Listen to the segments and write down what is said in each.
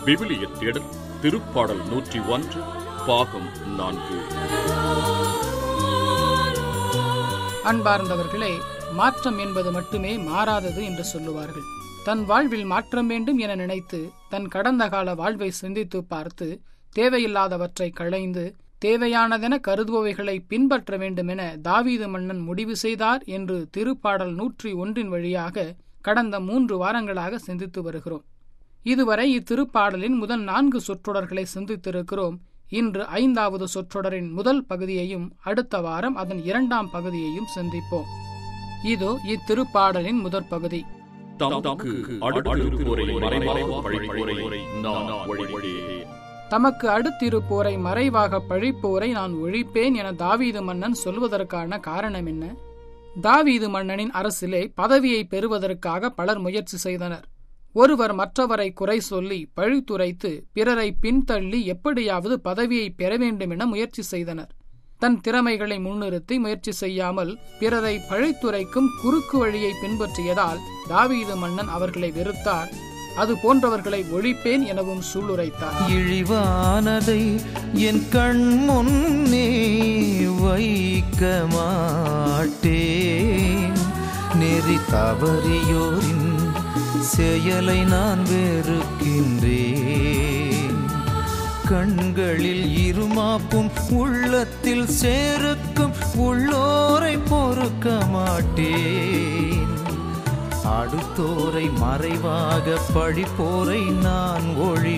விவிலிய தேடல் திருப்பாடல் நூற்றி ஒன்று பாகம் நான்கு அன்பார்ந்தவர்களே மாற்றம் என்பது மட்டுமே மாறாதது என்று சொல்லுவார்கள் தன் வாழ்வில் மாற்றம் வேண்டும் என நினைத்து தன் கடந்த கால வாழ்வை சிந்தித்து பார்த்து தேவையில்லாதவற்றை களைந்து தேவையானதென கருதுபவைகளை பின்பற்ற வேண்டுமென தாவீது மன்னன் முடிவு செய்தார் என்று திருப்பாடல் நூற்றி ஒன்றின் வழியாக கடந்த மூன்று வாரங்களாக சிந்தித்து வருகிறோம் இதுவரை இத்திருப்பாடலின் முதல் நான்கு சொற்றொடர்களை சிந்தித்திருக்கிறோம் இன்று ஐந்தாவது சொற்றொடரின் முதல் பகுதியையும் அடுத்த வாரம் அதன் இரண்டாம் பகுதியையும் சிந்திப்போம் இதோ இத்திருப்பாடலின் முதற் பகுதி தமக்கு அடுத்திருப்போரை மறைவாக பழிப்போரை நான் ஒழிப்பேன் தமக்கு அடுத்திருப்போரை மறைவாக பழிப்போரை நான் ஒழிப்பேன் என தாவீது மன்னன் சொல்வதற்கான காரணம் என்ன தாவீது மன்னனின் அரசிலே பதவியை பெறுவதற்காக பலர் முயற்சி செய்தனர் ஒருவர் மற்றவரை குறை சொல்லி பழித்துரைத்து பிறரை பின்தள்ளி எப்படியாவது பதவியை பெற வேண்டும் என முயற்சி செய்தனர் தன் திறமைகளை முன்னிறுத்தி முயற்சி செய்யாமல் பிறரை பழித்துரைக்கும் குறுக்கு வழியை பின்பற்றியதால் தாவீது மன்னன் அவர்களை வெறுத்தார் அது போன்றவர்களை ஒழிப்பேன் எனவும் சூளுரைத்தார் இழிவானதை என் கண் முன்னே வைக்க மாட்டேன் நெறி தவறியோரின் செயலை நான் வெறுக்கின்றேன் கண்களில் இருமாப்பும் உள்ளத்தில் சேருக்கும் உள்ளோரை பொறுக்க மாட்டேன் அடுத்தோரை மறைவாக பழிப்போரை நான்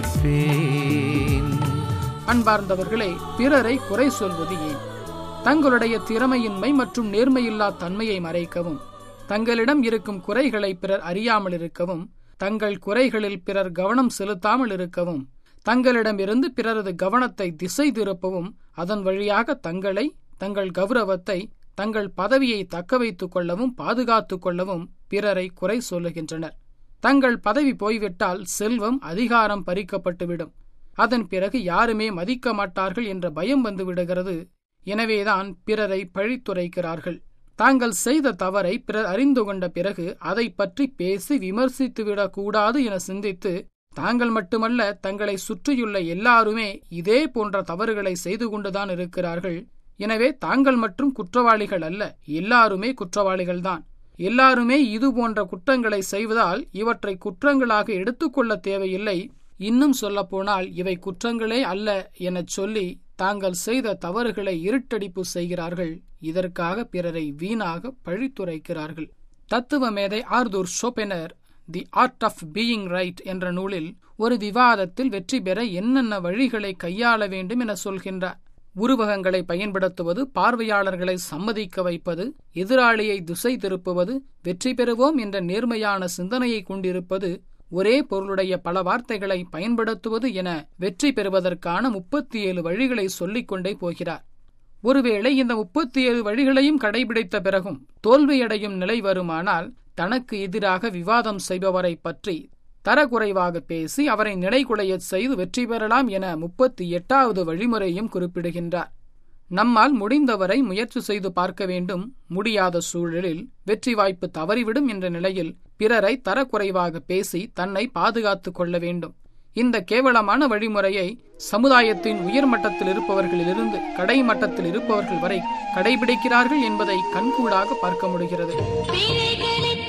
ஒழிப்பேன் அன்பார்ந்தவர்களே பிறரை குறை சொல்வது ஏன் தங்களுடைய திறமையின்மை மற்றும் நேர்மையில்லா தன்மையை மறைக்கவும் தங்களிடம் இருக்கும் குறைகளை பிறர் அறியாமல் இருக்கவும் தங்கள் குறைகளில் பிறர் கவனம் செலுத்தாமல் இருக்கவும் தங்களிடமிருந்து பிறரது கவனத்தை திசை திருப்பவும் அதன் வழியாக தங்களை தங்கள் கௌரவத்தை தங்கள் பதவியை தக்க வைத்துக் கொள்ளவும் பாதுகாத்துக் கொள்ளவும் பிறரை குறை சொல்லுகின்றனர் தங்கள் பதவி போய்விட்டால் செல்வம் அதிகாரம் பறிக்கப்பட்டுவிடும் அதன் பிறகு யாருமே மதிக்க மாட்டார்கள் என்ற பயம் வந்து விடுகிறது எனவேதான் பிறரை பழித்துரைக்கிறார்கள் தாங்கள் செய்த தவறை பிறர் அறிந்து கொண்ட பிறகு அதை பற்றி பேசி விமர்சித்துவிடக் கூடாது என சிந்தித்து தாங்கள் மட்டுமல்ல தங்களை சுற்றியுள்ள எல்லாருமே இதே போன்ற தவறுகளை செய்து கொண்டுதான் இருக்கிறார்கள் எனவே தாங்கள் மற்றும் குற்றவாளிகள் அல்ல எல்லாருமே குற்றவாளிகள்தான் எல்லாருமே இது போன்ற குற்றங்களை செய்வதால் இவற்றை குற்றங்களாக எடுத்துக்கொள்ள தேவையில்லை இன்னும் சொல்லப்போனால் இவை குற்றங்களே அல்ல எனச் சொல்லி தாங்கள் செய்த தவறுகளை இருட்டடிப்பு செய்கிறார்கள் இதற்காக பிறரை வீணாக பழித்துரைக்கிறார்கள் தத்துவ மேதை Arthur Schopenhauer the art of being right என்ற நூலில் ஒரு விவாதத்தில் வெற்றி பெற என்னென்ன வழிகளை கையாள வேண்டும் என சொல்கின்றார் உருவகங்களை பயன்படுத்துவது பார்வையாளர்களை சம்மதிக்க வைப்பது எதிராளியை திசை திருப்புவது வெற்றி பெறுவோம் என்ற நேர்மையான சிந்தனையை கொண்டிருப்பது ஒரே பொருளுடைய பல வார்த்தைகளை பயன்படுத்துவது என வெற்றி பெறுவதற்கான முப்பத்தி ஏழு வழிகளை சொல்லிக் கொண்டே போகிறார் ஒருவேளை இந்த முப்பத்தி ஏழு வழிகளையும் கடைபிடித்த பிறகும் தோல்வியடையும் நிலை வருமானால் தனக்கு எதிராக விவாதம் செய்பவரை பற்றி தரக்குறைவாக பேசி அவரை நிலைகுலையச் செய்து வெற்றி பெறலாம் என முப்பத்தி எட்டாவது வழிமுறையும் குறிப்பிடுகின்றார் நம்மால் முடிந்தவரை முயற்சி செய்து பார்க்க வேண்டும் முடியாத சூழலில் வெற்றி வாய்ப்பு தவறிவிடும் என்ற நிலையில் பிறரை தரக்குறைவாக பேசி தன்னை பாதுகாத்துக் கொள்ள வேண்டும் இந்த கேவலமான வழிமுறையை சமுதாயத்தின் உயர் மட்டத்தில் இருப்பவர்களிலிருந்து கடை மட்டத்தில் இருப்பவர்கள் வரை கடைபிடிக்கிறார்கள் என்பதை கண்கூடாக பார்க்க முடிகிறது பிழைகளைப்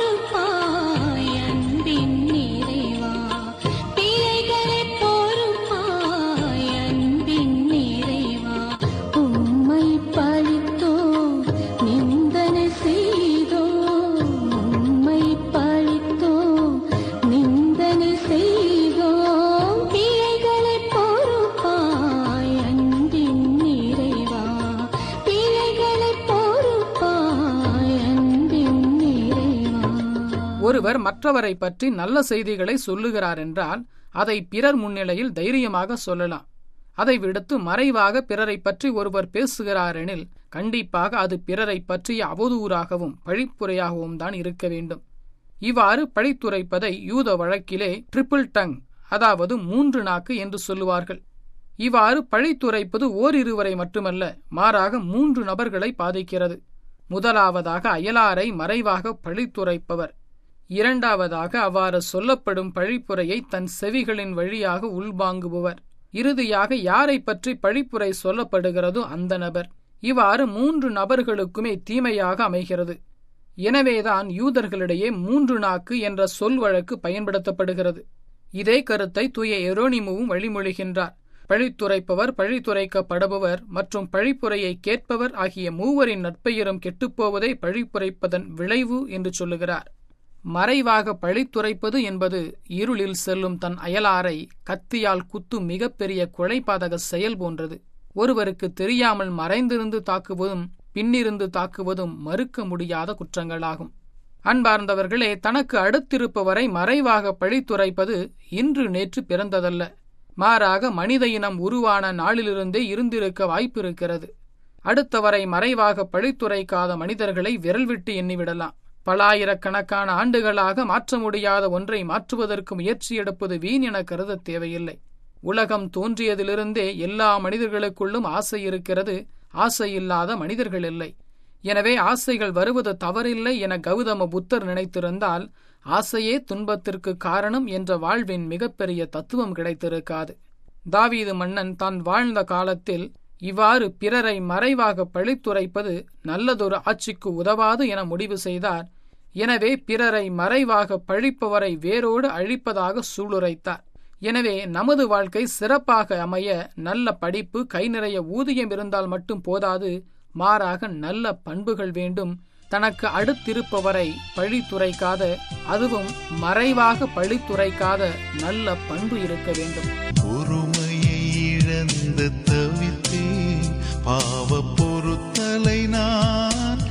பொறுப்பாய் அன்பின் நிறைவா. பிழைகளைப் பொறுப்பாய் அன்பின் நிறைவா. உம்மை பழித்தோம், நிந்தனை செய்தோம். உம்மை பழித்தோம், நிந்தனை செய்தோம். பிழைகளைப் பொறுப்பாய் அன்பின் நிறைவா. பிழைகளைப் பொறுப்பாய் அன்பின் நிறைவா. ஒருவர் மற்றவரை பற்றி நல்ல செய்திகளை சொல்லுகிறார் என்றால் அதை பிறர் முன்னிலையில் தைரியமாக சொல்லலாம் அதை விடுத்து மறைவாக பிறரை பற்றி ஒருவர் பேசுகிறாரெனில் கண்டிப்பாக அது பிறரை பற்றிய அவதூறாகவும் பழிப்புரையாகவும் தான் இருக்க வேண்டும் இவ்வாறு பழித்துரைப்பதை யூத வழக்கிலே ட்ரிபிள் டங் அதாவது மூன்று நாக்கு என்று சொல்லுவார்கள் இவ்வாறு பழித்துரைப்பது ஓரிருவரை மட்டுமல்ல மாறாக மூன்று நபர்களை பாதிக்கிறது முதலாவதாக அயலாரை மறைவாக பழித்துரைப்பவர் இரண்டாவதாக அவ்வாறு சொல்லப்படும் பழிப்புரையை தன் செவிகளின் வழியாக உள்வாங்குபவர் இறுதியாக யாரை பற்றி பழிப்புரை சொல்லப்படுகிறதோ அந்த நபர் இவ்வாறு மூன்று நபர்களுக்குமே தீமையாக அமைகிறது எனவேதான் யூதர்களிடையே மூன்று நாக்கு என்ற சொல் வழக்கு பயன்படுத்தப்படுகிறது இதே கருத்தை தூய எரோனிமுவும் வழிமொழிகின்றார் பழித்துரைப்பவர் பழித்துரைக்கப்படுபவர் மற்றும் பழிப்புரையை கேட்பவர் ஆகிய மூவரின் நட்பெயரும் கெட்டுப்போவதே பழிப்புரைப்பதன் விளைவு என்று சொல்லுகிறார் மறைவாக பழித்துரைப்பது என்பது இருளில் செல்லும் தன் அயலாரை கத்தியால் குத்தும் மிகப்பெரிய கொலைபாதக செயல் போன்றது ஒருவருக்கு தெரியாமல் மறைந்திருந்து தாக்குவதும் பின்னிருந்து தாக்குவதும் மறுக்க முடியாத குற்றங்களாகும் அன்பார்ந்தவர்களே தனக்கு அடுத்திருப்பவரை மறைவாக பழித்துரைப்பது இன்று நேற்று பிறந்ததல்ல மாறாக மனித இனம் உருவான நாளிலிருந்தே இருந்திருக்க வாய்ப்பிருக்கிறது அடுத்தவரை மறைவாக பழித்துரைக்காத மனிதர்களை விரல் விட்டு எண்ணிவிடலாம் பலாயிரக்கணக்கான ஆண்டுகளாக மாற்ற முடியாத ஒன்றை மாற்றுவதற்கு முயற்சி எடுப்பது வீண் என கருத தேவையில்லை உலகம் தோன்றியதிலிருந்தே எல்லா மனிதர்களுக்குள்ளும் ஆசை இருக்கிறது ஆசை இல்லாத மனிதர்கள் இல்லை எனவே ஆசைகள் வருவது தவறில்லை என கௌதம புத்தர் நினைத்திருந்தால் ஆசையே துன்பத்திற்கு காரணம் என்ற வாழ்வின் மிகப்பெரிய தத்துவம் கிடைத்திருக்காது தாவீது மன்னன் தான் வாழ்ந்த காலத்தில் இவ்வாறு பிறரை மறைவாக பழித்துரைப்பது நல்லதொரு ஆட்சிக்கு உதவாது என முடிவு செய்தார் எனவே பிறரை மறைவாக பழிப்பவரை வேரோடு அழிப்பதாக சூளுரைத்தார் எனவே நமது வாழ்க்கை சிறப்பாக அமைய நல்ல படிப்பு கை நிறைய ஊதியம் இருந்தால் மட்டும் போதாது மாறாக நல்ல பண்புகள் வேண்டும் தனக்கு அடுத்திருப்பவரை பழித்துரைக்காத அதுவும் மறைவாக பழித்துரைக்காத நல்ல பண்பு இருக்க வேண்டும் பொறுமையை இழந்து தவித்தேன் பாவ பொறுத்தலை நான்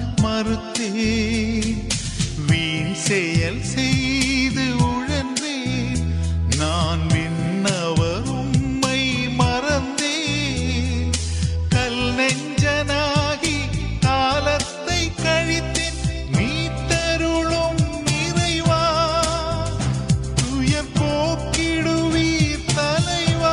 மறுத்தேன் வீண் செயல் செய்து உழன்றேன் நான் விண்ணவர் உம்மை மறந்தேன் கல் நெஞ்சனாகி காலத்தை கழித்தேன் மீட்டருளும் நிறைவா துயர் போக்கிடுவீர் தலைவா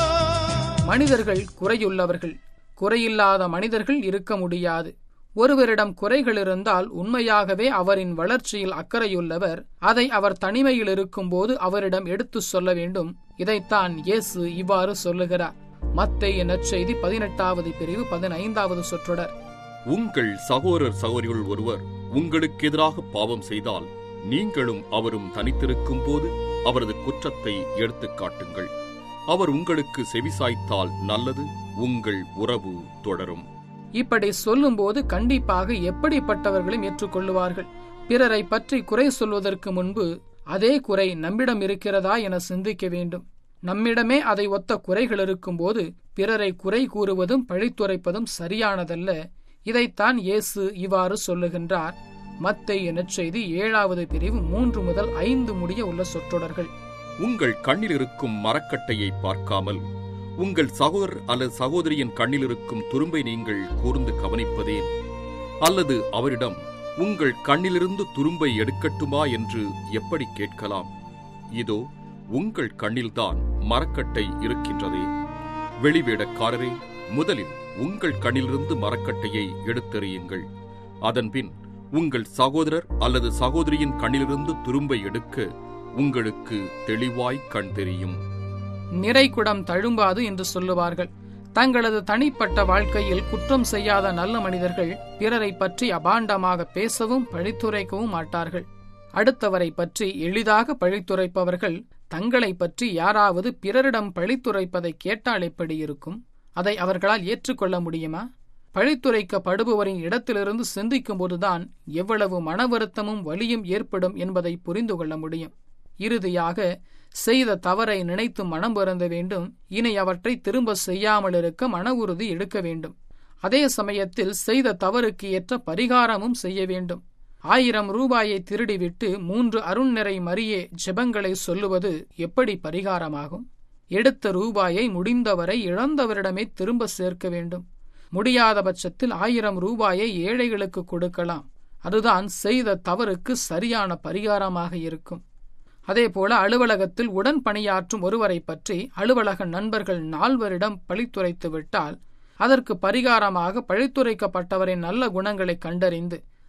மனிதர்கள் குறையுள்ளவர்கள் குறையில்லாத மனிதர்கள் இருக்க முடியாது ஒருவரிடம் குறைகள் இருந்தால் உண்மையாகவே அவரின் வளர்ச்சியில் அக்கறையுள்ளவர் அதை அவர் தனிமையில் இருக்கும்போது அவரிடம் எடுத்துச் சொல்ல வேண்டும் இதைத்தான் இயேசு இவ்வாறு சொல்லுகிறார் மத்தேய நற்செய்தி பதினெட்டாவது பிரிவு பதினைந்தாவது சொற்றொடர் உங்கள் சகோதரர் சகோதரிகள் ஒருவர் உங்களுக்கு எதிராக பாவம் செய்தால் நீங்களும் அவரும் தனித்திருக்கும் போது அவரது குற்றத்தை எடுத்துக் காட்டுங்கள் அவர் உங்களுக்கு செவிசாய்த்தால் நல்லது உங்கள் உறவு தொடரும் இப்படி சொல்லும்போது கண்டிப்பாக எப்படிப்பட்டவர்களும் ஏற்றுக்கொள்ளுவார்கள் பிறரை பற்றி குறை சொல்வதற்கு முன்பு அதே குறை நம்மிடம் இருக்கிறதா என சிந்திக்க வேண்டும் நம்மிடமே அதை ஒத்த குறைகள் இருக்கும்போது பிறரை குறை கூறுவதும் பழித்துரைப்பதும் சரியானதல்ல இதைத்தான் இயேசு இவ்வாறு சொல்லுகின்றார் மத்தேயு நற்செய்தி ஏழாவது பிரிவு மூன்று முதல் ஐந்து முடிய உள்ள சொற்றொடர்கள் உங்கள் கண்ணில் இருக்கும் மரக்கட்டையை பார்க்காமல் உங்கள் சகோதரர் அல்லது சகோதரியின் கண்ணில் இருக்கும் துரும்பை நீங்கள் கூர்ந்து கவனிப்பதேன் அல்லது அவரிடம் உங்கள் கண்ணிலிருந்து துரும்பை எடுக்கட்டுமா என்று எப்படி கேட்கலாம் இதோ உங்கள் கண்ணில்தான் மரக்கட்டை இருக்கின்றதே வெளிவேடக்காரரே முதலில் உங்கள் கண்ணிலிருந்து மரக்கட்டையை எடுத்தெறியுங்கள் அதன்பின் உங்கள் சகோதரர் அல்லது சகோதரியின் கண்ணிலிருந்து துரும்பை எடுக்க உங்களுக்கு தெளிவாய் கண் தெரியும் நிறைகுடம் தழும்பாது என்று சொல்லுவார்கள் தங்களது தனிப்பட்ட வாழ்க்கையில் குற்றம் செய்யாத நல்ல மனிதர்கள் பிறரை பற்றி அபாண்டமாக பேசவும் பழித்துரைக்கவும் மாட்டார்கள் அடுத்தவரை பற்றி எளிதாக பழித்துரைப்பவர்கள் தங்களை பற்றி யாராவது பிறரிடம் பழித்துரைப்பதை கேட்டால் எப்படி இருக்கும் அதை அவர்களால் ஏற்றுக்கொள்ள முடியுமா பழித்துரைக்கப்படுபவரின் இடத்திலிருந்து சிந்திக்கும்போதுதான் எவ்வளவு மன வருத்தமும் வலியும் ஏற்படும் என்பதை புரிந்து கொள்ள முடியும் இறுதியாக செய்த தவறை நினைத்து மனம் வருந்த வேண்டும் இனி அவற்றை திரும்ப செய்யாமல் இருக்க மன உறுதி எடுக்க வேண்டும் அதே சமயத்தில் செய்த தவறுக்கு ஏற்ற பரிகாரமும் செய்ய வேண்டும் ஆயிரம் ரூபாயை திருடிவிட்டு மூன்று அருண் நிறை மரியே ஜெபங்களை சொல்லுவது எப்படி பரிகாரமாகும் எடுத்த ரூபாயை முடிந்தவரை இழந்தவரிடமே திரும்ப சேர்க்க வேண்டும் முடியாத பட்சத்தில் ஆயிரம் ரூபாயை ஏழைகளுக்கு கொடுக்கலாம் அதுதான் செய்த தவறுக்கு சரியான பரிகாரமாக இருக்கும் அதேபோல அலுவலகத்தில் உடன் பணியாற்றும் ஒருவரை பற்றி அலுவலக நண்பர்கள் நால்வரிடம் பழித்துரைத்து விட்டால் அதற்கு பரிகாரமாக பழித்துரைக்கப்பட்டவரின் நல்ல குணங்களை கண்டறிந்து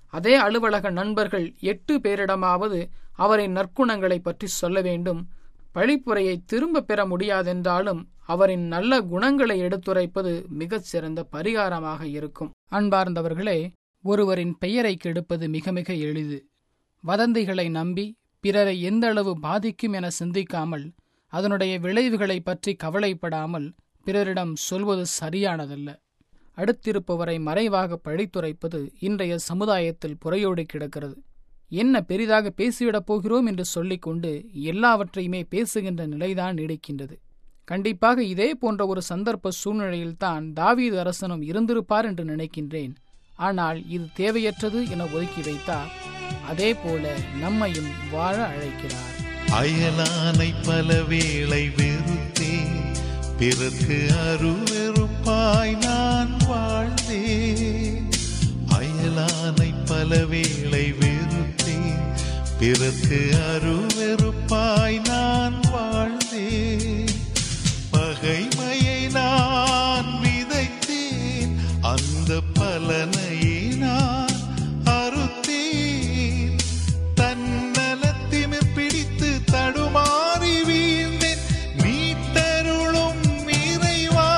அதே அலுவலக நண்பர்கள் எட்டு பேரிடமாவது அவரின் நற்குணங்களை பற்றி சொல்ல வேண்டும் பழிப்புரையை திரும்பப் பெற முடியாதென்றாலும் அவரின் நல்ல குணங்களை எடுத்துரைப்பது மிகச் சிறந்த பரிகாரமாக இருக்கும் அன்பார்ந்தவர்களே ஒருவரின் பெயரை கெடுப்பது மிக மிக எளிது வதந்திகளை நம்பி பிறரை எந்த அளவு பாதிக்கும் என சிந்திக்காமல் அதனுடைய விளைவுகளை பற்றி கவலைப்படாமல் பிறரிடம் சொல்வது சரியானதல்ல அடுத்திருப்பவரை மறைவாக பழித்துரைப்பது இன்றைய சமுதாயத்தில் புறையோடி கிடக்கிறது என்ன பெரிதாக பேசிவிடப் போகிறோம் என்று சொல்லிக்கொண்டு எல்லாவற்றையுமே பேசுகின்ற நிலைதான் நீடிக்கின்றது கண்டிப்பாக இதே போன்ற ஒரு சந்தர்ப்ப சூழ்நிலையில்தான் தாவீது அரசனும் இருந்திருப்பார் என்று நினைக்கின்றேன் ஆனால் இது தேவையற்றது என ஒதுக்கி வைத்தார் அதே போல நம்மையும் வாழ அழைக்கிறார் அயலானை பலவேளை வெறுத்தேன் பிறர்க்கு அருவெறுப்பாய் நான் வாழ்ந்தேன் அயலானை பலவேளை வெறுத்தேன் பிறர்க்கு அருவெறுப்பாய் நான் வாழ்ந்தேன் பகைமையை நான் விதைத்தேன் அந்த பலனையே நான் அறுத்தேன் தன்னலத்திமிர் பிடித்து தடுமாறி வீழ்ந்தேன் மீட்டருளும் இறைவா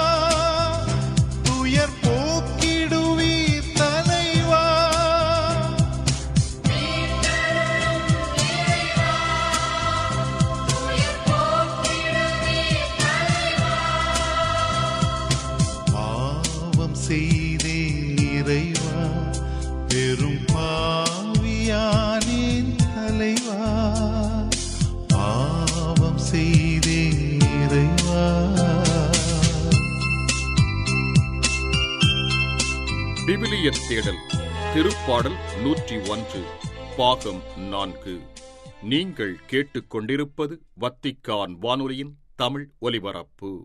துயர் போக்கிடுவீர் தலைவா பாவம் செய்தே இறைவா பெரும் பாவியானேன் தலைவா பாவம் செய்தே இறைவா விவிலிய தேடல் திருப்பாடல் நூற்றி ஒன்று பாகம் நான்கு நீங்கள் கேட்டுக்கொண்டிருப்பது வத்திக்கான் வானொலியின் தமிழ் ஒலிபரப்பு